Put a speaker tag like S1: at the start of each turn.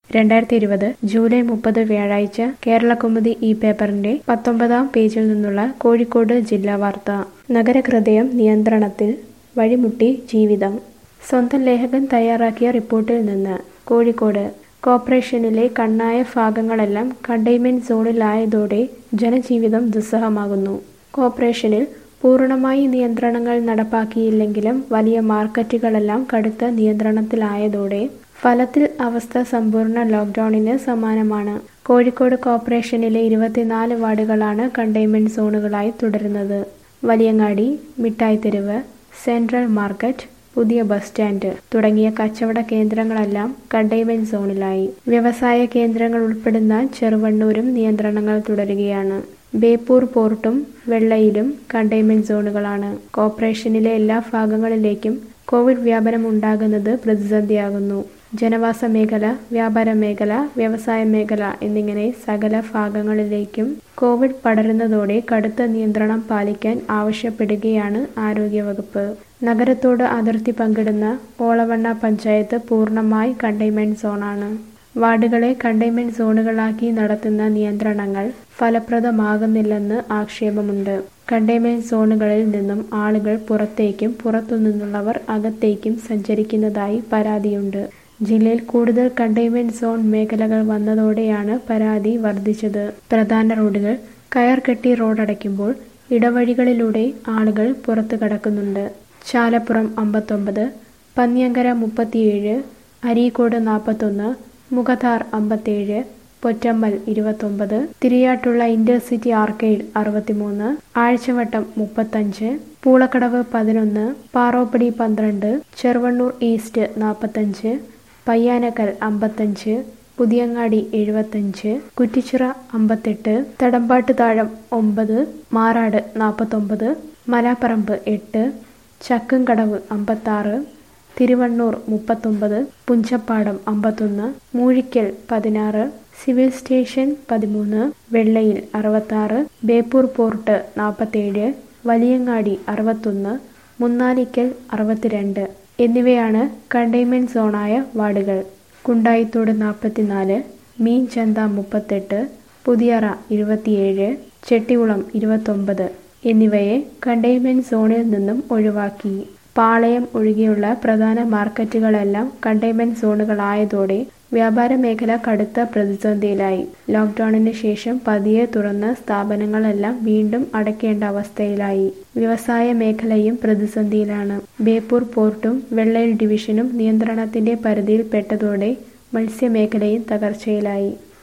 S1: രണ്ടായിരത്തി ഇരുപത് ജൂലൈ മുപ്പത് വ്യാഴാഴ്ച കേരളകൗമുദി ഈ പേപ്പറിന്റെ പത്തൊമ്പതാം പേജിൽ നിന്നുള്ള കോഴിക്കോട് ജില്ലാ വാർത്ത നഗരഹൃദയം നിയന്ത്രണത്തിൽ വഴിമുട്ടി ജീവിതം സ്വന്തം ലേഖകൻ തയ്യാറാക്കിയ റിപ്പോർട്ടിൽ നിന്ന് കോഴിക്കോട് കോർപ്പറേഷനിലെ കണ്ണായ ഭാഗങ്ങളെല്ലാം കണ്ടെയ്ൻമെന്റ് സോണിലായതോടെ ജനജീവിതം ദുസ്സഹമാകുന്നു കോർപ്പറേഷനിൽ പൂർണ്ണമായി നിയന്ത്രണങ്ങൾ നടപ്പാക്കിയില്ലെങ്കിലും വലിയ മാർക്കറ്റുകളെല്ലാം കടുത്ത നിയന്ത്രണത്തിലായതോടെ ഫലത്തിൽ അവസ്ഥ സമ്പൂർണ്ണ ലോക്ക്ഡൌണിന് സമാനമാണ് കോഴിക്കോട് കോർപ്പറേഷനിലെ ഇരുപത്തിനാല് വാർഡുകളാണ് കണ്ടെയ്ൻമെന്റ് സോണുകളായി തുടരുന്നത് വലിയങ്ങാടി മിഠായിത്തെരുവ് സെൻട്രൽ മാർക്കറ്റ് പുതിയ ബസ് സ്റ്റാൻഡ് തുടങ്ങിയ കച്ചവട കേന്ദ്രങ്ങളെല്ലാം കണ്ടെയ്ൻമെന്റ് സോണിലായി വ്യവസായ കേന്ദ്രങ്ങൾ ഉൾപ്പെടുന്ന ചെറുവണ്ണൂരും നിയന്ത്രണങ്ങൾ തുടരുകയാണ് ബേപ്പൂർ പോർട്ടും വെള്ളയിലും കണ്ടെയ്ൻമെന്റ് സോണുകളാണ് കോർപ്പറേഷനിലെ എല്ലാ ഭാഗങ്ങളിലേക്കും കോവിഡ് വ്യാപനം ഉണ്ടാകുന്നത് പ്രതിസന്ധിയാകുന്നു ജനവാസ മേഖല വ്യാപാര മേഖല വ്യവസായ മേഖല എന്നിങ്ങനെ സകല ഭാഗങ്ങളിലേക്കും കോവിഡ് പടരുന്നതോടെ കടുത്ത നിയന്ത്രണം പാലിക്കാൻ ആവശ്യപ്പെടുകയാണ് ആരോഗ്യവകുപ്പ് നഗരത്തോട് അതിർത്തി പങ്കിടുന്ന ഓളവണ്ണ പഞ്ചായത്ത് പൂർണ്ണമായി കണ്ടെയ്ൻമെന്റ് സോണാണ് വാർഡുകളെ കണ്ടെയ്ൻമെന്റ് സോണുകളാക്കി നടത്തുന്ന നിയന്ത്രണങ്ങൾ ഫലപ്രദമാകുന്നില്ലെന്ന് ആക്ഷേപമുണ്ട് കണ്ടെയ്ൻമെന്റ് സോണുകളിൽ നിന്നും ആളുകൾ പുറത്തേക്കും പുറത്തുനിന്നുള്ളവർ അകത്തേക്കും സഞ്ചരിക്കുന്നതായി പരാതിയുണ്ട് ജില്ലയിൽ കൂടുതൽ കണ്ടെയ്ൻമെന്റ് സോൺ മേഖലകൾ വന്നതോടെയാണ് പരാതി വർദ്ധിച്ചത് പ്രധാന റോഡുകൾ കയർ കെട്ടി റോഡടയ്ക്കുമ്പോൾ ഇടവഴികളിലൂടെ ആളുകൾ പുറത്തു കടക്കുന്നുണ്ട് ചാലപ്പുറം അമ്പത്തൊമ്പത് പന്നിയങ്കര മുപ്പത്തിയേഴ് അരീക്കോട് നാൽപ്പത്തൊന്ന് മുഖതാർ അമ്പത്തേഴ് പൊറ്റമ്മൽ ഇരുപത്തൊമ്പത് തിരിയാട്ടുള്ള ഇന്റർസിറ്റി ആർക്കേഡ് അറുപത്തിമൂന്ന് ആഴ്ചവട്ടം മുപ്പത്തഞ്ച് പൂളക്കടവ് പതിനൊന്ന് പാറോപ്പടി പന്ത്രണ്ട് ചെറുവണ്ണൂർ ഈസ്റ്റ് നാൽപ്പത്തഞ്ച് പയ്യാനക്കൽ അമ്പത്തഞ്ച് പുതിയങ്ങാടി എഴുപത്തഞ്ച് കുറ്റിച്ചിറ അമ്പത്തെട്ട് തടമ്പാട്ട് താഴം ഒമ്പത് മാറാട് നാൽപ്പത്തൊമ്പത് മലാപ്പറമ്പ് എട്ട് ചക്കുംകടവ് അമ്പത്താറ് തിരുവണ്ണൂർ മുപ്പത്തൊമ്പത് പുഞ്ചപ്പാടം അമ്പത്തൊന്ന് മൂഴിക്കൽ പതിനാറ് സിവിൽ സ്റ്റേഷൻ പതിമൂന്ന് വെള്ളയിൽ അറുപത്താറ് ബേപ്പൂർ പോർട്ട് നാൽപ്പത്തേഴ് വലിയങ്ങാടി അറുപത്തൊന്ന് മുന്നാലിക്കൽ അറുപത്തിരണ്ട് എന്നിവയാണ് കണ്ടെയ്ൻമെന്റ് സോണായ വാർഡുകൾ കുണ്ടായിത്തോട് നാൽപ്പത്തിനാല് മീൻചന്ത മുപ്പത്തെട്ട് പുതിയറ ഇരുപത്തിയേഴ് ചെട്ടികുളം ഇരുപത്തൊമ്പത് എന്നിവയെ കണ്ടെയ്ൻമെന്റ് സോണിൽ നിന്നും ഒഴിവാക്കി പാളയം ഒഴികെയുള്ള പ്രധാന മാർക്കറ്റുകളെല്ലാം കണ്ടെയ്ൻമെന്റ് സോണുകളായതോടെ വ്യാപാര മേഖല കടുത്ത പ്രതിസന്ധിയിലായി ലോക്ക്ഡൌണിന് ശേഷം പതിയെ തുറന്ന സ്ഥാപനങ്ങളെല്ലാം വീണ്ടും അടയ്ക്കേണ്ട അവസ്ഥയിലായി വ്യവസായ മേഖലയും പ്രതിസന്ധിയിലാണ് ബേപ്പൂർ പോർട്ടും വെള്ളയിൽ ഡിവിഷനും നിയന്ത്രണത്തിന്റെ പരിധിയിൽപ്പെട്ടതോടെ മത്സ്യമേഖലയും തകർച്ചയിലായി